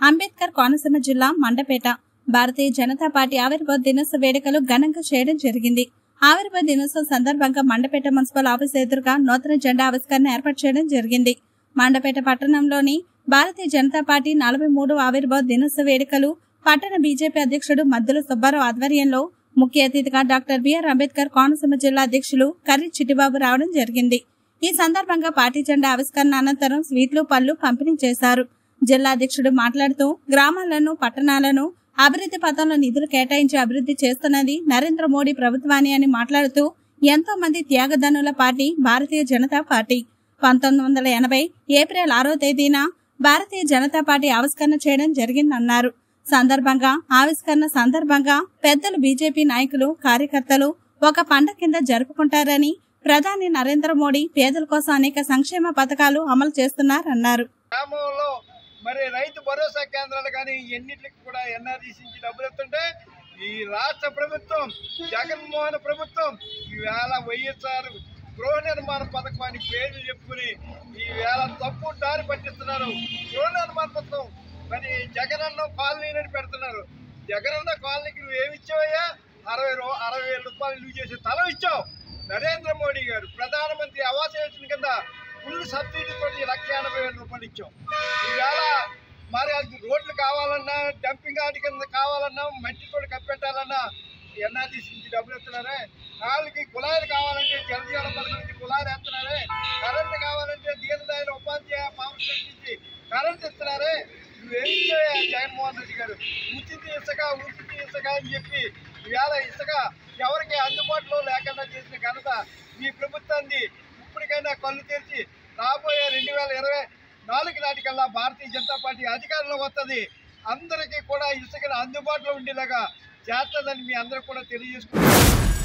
అంబేద్కర్ కోనసీమ జిల్లా మండపేట భారతీయ జనతా పార్టీ ఆవిర్భావ దినోత్సవ వేడుకలు ఘనంగా చేయడం జరిగింది ఆవిర్భావ దినోత్సవం సందర్భంగా మండపేట మున్సిపల్ ఆఫీస్ ఎదురుగా నూతన జెండా ఆవిష్కరణ ఏర్పాటు చేయడం జరిగింది మండపేట పట్టణంలోని భారతీయ జనతా పార్టీ నలభై మూడు ఆవిర్భావ దినోత్సవ వేడుకలు పట్టణ బీజేపీ అధ్యక్షుడు మద్దుల సుబ్బారావు ఆధ్వర్యంలో ముఖ్య అతిథిగా డాక్టర్ బిఆర్ అంబేద్కర్ కోనసీమ జిల్లా అధ్యక్షులు కర్రి చిట్టిబాబు రావడం జరిగింది ఈ సందర్భంగా పార్టీ జెండా ఆవిష్కరణ అనంతరం స్వీట్లు పళ్ళు పంపిణీ చేశారు జిల్లా అధ్యక్షుడు మాట్లాడుతూ గ్రామాలను పట్టణాలను అభివృద్ధి పథంలో నిధులు కేటాయించి అభివృద్ధి చేస్తున్నది నరేంద్ర మోడీ ప్రభుత్వాన్ని అని మాట్లాడుతూ ఎంతో మంది త్యాగధనుల పార్టీ భారతీయ జనతా పార్టీ పంతొమ్మిది వందల ఎనభై ఏప్రిల్ ఆరో తేదీన భారతీయ జనతా పార్టీ ఆవిష్కరణ చేయడం జరిగిందన్నారు సందర్భంగా ఆవిష్కరణ సందర్భంగా పెద్దలు బీజేపీ నాయకులు కార్యకర్తలు ఒక పండగ కింద జరుపుకుంటారని ప్రధాని నరేంద్ర మోడీ పేదల కోసం అనేక సంక్షేమ పథకాలు అమలు చేస్తున్నారన్నారు గ్రామంలో మరి రైతు భరోసా కేంద్రాలు కానీ ఎన్నిటికి కూడా ఎన్ఆర్జీసీ నుంచి డబ్బులు ఎత్తుంటే ఈ రాష్ట్ర ప్రభుత్వం జగన్మోహన్ ప్రభుత్వం ఈవేళ వైఎస్ఆర్ గృహ నిర్మాణ పథకం అని పేర్లు చెప్పుకుని ఈవేళ తప్పు దారి పట్టిస్తున్నారు గృహ నిర్మాణ పథకం మరి జగనన్న కాలనీ అని పెడుతున్నారు జగనన్న కాలనీకి నువ్వు ఏమి ఇచ్చావయ్యా అరవై రూ అరవై వేల రూపాయలు నువ్వు చేసి తల ఇచ్చావు నరేంద్ర మోడీ గారు ప్రధానమంత్రి ఆవాస్ యోజన కింద ఫుల్ సబ్సిడీతో లక్ష ఎనభై వేల రూపాయలు ఇచ్చాం ఈవేళ మరి అది రోడ్లు కావాలన్నా డంపింగ్ యార్డ్ కింద కావాలన్నా మట్టితో కప్పెట్టాలన్నా ఎన్ఆర్జీసీ నుంచి డబ్బులు ఎత్తున్నారే వాళ్ళకి కుళాయిలు కావాలంటే జలజీవన పథకం నుంచి కుళాయిలు ఎత్తున్నారే కరెంట్ కావాలంటే దీనదయాల ఉపాధ్యాయ ఫౌండేషన్ నుంచి కరెంట్ ఇస్తున్నారే నువ్వేం చేయా జగన్మోహన్ రెడ్డి గారు ఉచిత ఇసుక ఉచిత ఇసుక అని చెప్పి ఈవేళ ఇసుక ఎవరికి అందుబాటులో లేకుండా చేసిన ఘనత మీ ప్రభుత్వాన్ని ఇప్పటికైనా కళ్ళు తెరిచి రాబోయే రెండు వేల ఇరవై నాలుగు నాటికల్లా భారతీయ జనతా పార్టీ అధికారంలో వస్తుంది అందరికీ కూడా ఇసుకను అందుబాటులో ఉండేలాగా చేస్తుందని మీ అందరూ కూడా తెలియజేసుకుంటున్నారు